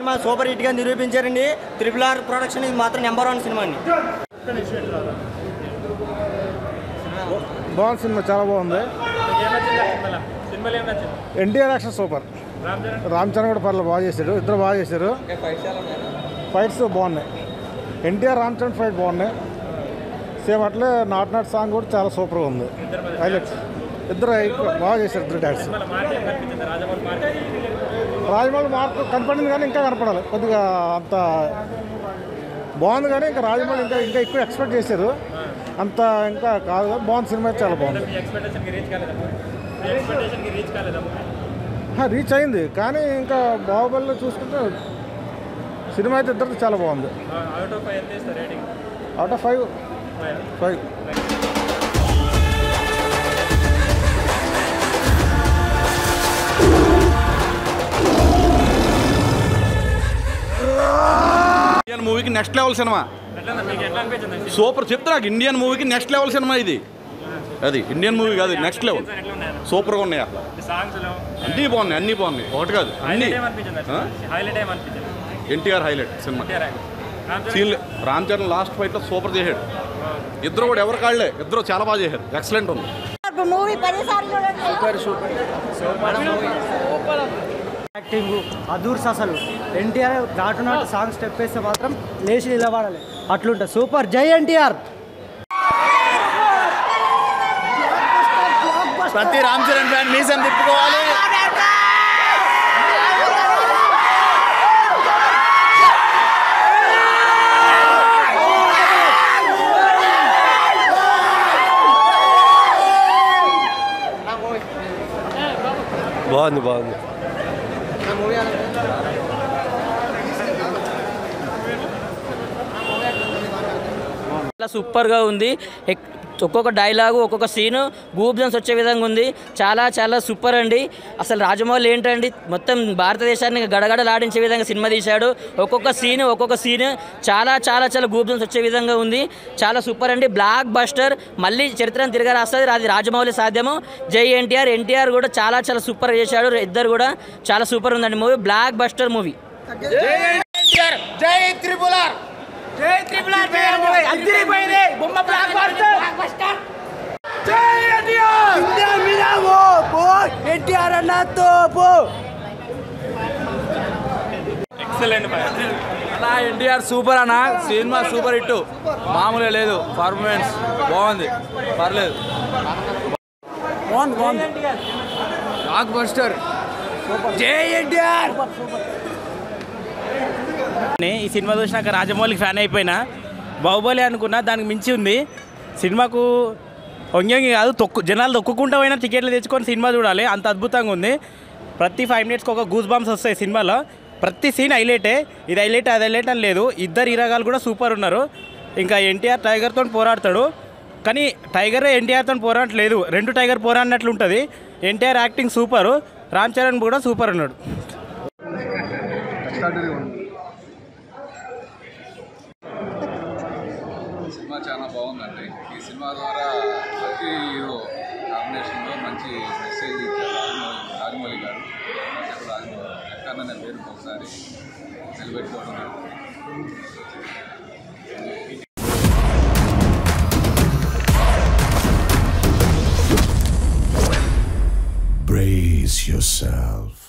Cinema super hit గా నిరూపించారండి triple R production ఇది మాత్రం నెంబర్ వన్ సినిమా అండి బాగుంది సినిమా చాలా బాగుంది ఎన్టీఆర్ యాక్షన్ సూపర్ రామ్ చరణ్ కూడా పర్లేదు బాగా చేశారు ఇద్దరు బాగా చేశారు ఫైట్స్ బాగున్నాయి ఎన్టీఆర్ రామ్ చరణ్ ఫైట్ బాగున్నాయి సేమ్ అట్లే నాట్ నాట్ సాంగ్ కూడా చాలా సూపర్గా ఉంది హైలైట్స్ ఇద్దరు ఎక్కువ బాగా చేశారు ఇద్దరు డాన్స్ రాజమౌళి మార్పు కనపడింది కానీ ఇంకా కనపడాలి కొద్దిగా అంత బాగుంది కానీ ఇంకా రాజమౌళి ఇంకా ఇంకా ఎక్కువ ఎక్స్పెక్ట్ చేశారు అంత ఇంకా కాదు కానీ బాగుంది సినిమా అయితే చాలా బాగుంది రీచ్ అయింది కానీ ఇంకా బాహుబలిలో చూసుకుంటే సినిమా అయితే ఇద్దరిది చాలా బాగుంది out of five five Indian మూవీకి నెక్స్ట్ లెవెల్ సినిమా సూపర్ చెప్తా నాకు ఇండియన్ మూవీకి నెక్స్ట్ లెవెల్ సినిమా ఇది అది ఇండియన్ మూవీ కాదు నెక్స్ట్ లెవెల్ సూపర్గా ఉన్నాయి అట్లా అన్నీ బాగున్నాయి అన్నీ బాగున్నాయి ఒకటి కాదు అన్నీ NTR highlight cinema scene Ram Charan last ఫైట్లో సూపర్ చేశాడు ఇద్దరు కూడా ఎవరు కాళ్ళే ఇద్దరు చాలా బాగా చేశారు ఎక్సలెంట్ ఉంది మూవీ పదిసార్లు చూడండి యాక్టింగ్ అదూర్స్ అసలు ఎన్టీఆర్ నాటు నాటు సాంగ్ స్టెప్ వేస్తే మాత్రం లేచి నిలబడాలి అట్లుంటుంది సూపర్ జై ఎన్టీఆర్ ప్రతి రామ్ చరణ్ ఫ్యాన్ మీసం తిప్పుకోవాలి బాగుంది బాగుంది చాలా సూపర్గా ఉంది ఎక్- ఒక్కొక్క డైలాగు ఒక్కొక్క సీను గూబ్జన్స్ వచ్చే విధంగా ఉంది చాలా చాలా సూపర్ అండి అసలు రాజమౌళి ఏంటండి మొత్తం భారతదేశాన్ని గడగడలాడించే విధంగా సినిమా తీశాడు ఒక్కొక్క సీను ఒక్కొక్క సీను చాలా చాలా చాలా గూబ్జన్స్ వచ్చే విధంగా ఉంది చాలా సూపర్ అండి బ్లాక్ బస్టర్ మళ్ళీ చరిత్రను తిరగ రాస్తుంది అది రాజమౌళి సాధ్యము జై ఎన్టీఆర్ ఎన్టీఆర్ కూడా చాలా చాలా సూపర్ చేశాడు ఇద్దరు కూడా చాలా సూపర్ ఉందండి మూవీ బ్లాక్ బస్టర్ మూవీ అలా ఎన్టీఆర్ సూపర్ అన్న సినిమా సూపర్ హిట్ మామూలుగా లేదు పర్ఫార్మెన్స్ బాగుంది పర్లేదు బాగుంది బాగుంది బ్లాక్ బస్టర్ జై ఎన్టీఆర్ ఈ సినిమా చూసినాక రాజమౌళికి ఫ్యాన్ అయిపోయినా బాహుబలి అనుకున్నా దానికి మించి ఉంది సినిమాకు వంగి కాదు తొక్కు జనాలు తొక్కుకుంటా పోయినా టికెట్లు తెచ్చుకొని సినిమా చూడాలి అంత అద్భుతంగా ఉంది ప్రతి ఫైవ్ మినిట్స్కి ఒక గూస్ బాంబ్స్ వస్తాయి సినిమాలో ప్రతి సీన్ హైలైటే ఇది హైలైట్ అది హైలైట్ అని లేదు ఇద్దరు హీరోగాలు కూడా సూపర్ ఉన్నారు ఇంకా ఎన్టీఆర్ టైగర్తో పోరాడతాడు కానీ టైగర్ ఎన్టీఆర్తో పోరాడట్లేదు రెండు టైగర్ పోరాడినట్లు ఉంటుంది ఎన్టీఆర్ యాక్టింగ్ సూపరు రామ్ చరణ్ కూడా సూపర్ ఉన్నాడు సినిమా చాలా బాగుందండి ఈ సినిమా ద్వారా ప్రతి హీరో కాంబినేషన్లో మంచి మెసేజ్ ఇచ్చారు రాజమౌళి రాజమౌళి గారు చెప్పు రాజమౌళి ఎక్కడనే పేరు ఒకసారి నిలబెట్టుకోవడం జరుగుతుంది. Brace yourself.